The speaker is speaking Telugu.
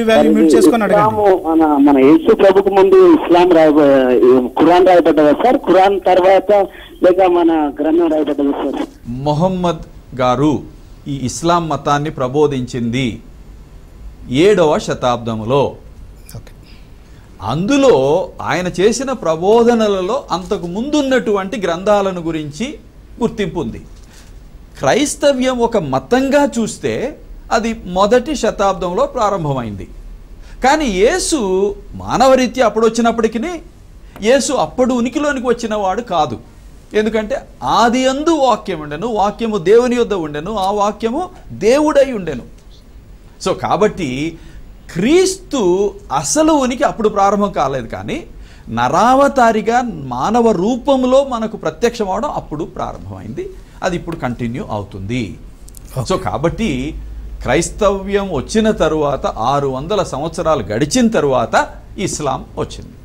వాల్యూ మ్యూట్ చేసుకొని అడగండి ఇస్లాము మన మన యేసు ప్రభుకు ముందు ఇస్లాం రాయబ ఖురాన్ రాయబడ్డదా సార్ ఖురాన్ తర్వాత లేక మన గ్రంథం రాయబడ్డదా సార్ మొహమ్మద్ గారు ఈ ఇస్లాం మతాన్ని ప్రబోధించింది ఏడవ శతాబ్దంలో ఓకే అందులో ఆయన చేసిన ప్రబోధనలలో అంతకు ముందున్నటువంటి గ్రంథాలను గురించి గుర్తింపు ఉంది క్రైస్తవ్యం ఒక మతంగా చూస్తే అది మొదటి శతాబ్దంలో ప్రారంభమైంది కానీ యేసు మానవరీత్యా అప్పుడు వచ్చినప్పటికీ యేసు అప్పుడు ఉనికిలోనికి వచ్చిన వాడు కాదు ఎందుకంటే ఆది అందు వాక్యం ఉండెను వాక్యము దేవుని యొద్ద ఉండెను ఆ వాక్యము దేవుడై ఉండెను సో కాబట్టి క్రీస్తు అసలు ఉనికి అప్పుడు ప్రారంభం కాలేదు కానీ నరావతారిగా మానవ రూపంలో మనకు ప్రత్యక్షం అవడం అప్పుడు ప్రారంభమైంది అది ఇప్పుడు కంటిన్యూ అవుతుంది సో కాబట్టి క్రైస్తవ్యం వచ్చిన తరువాత ఆరు వందల సంవత్సరాలు గడిచిన తరువాత ఇస్లాం వచ్చింది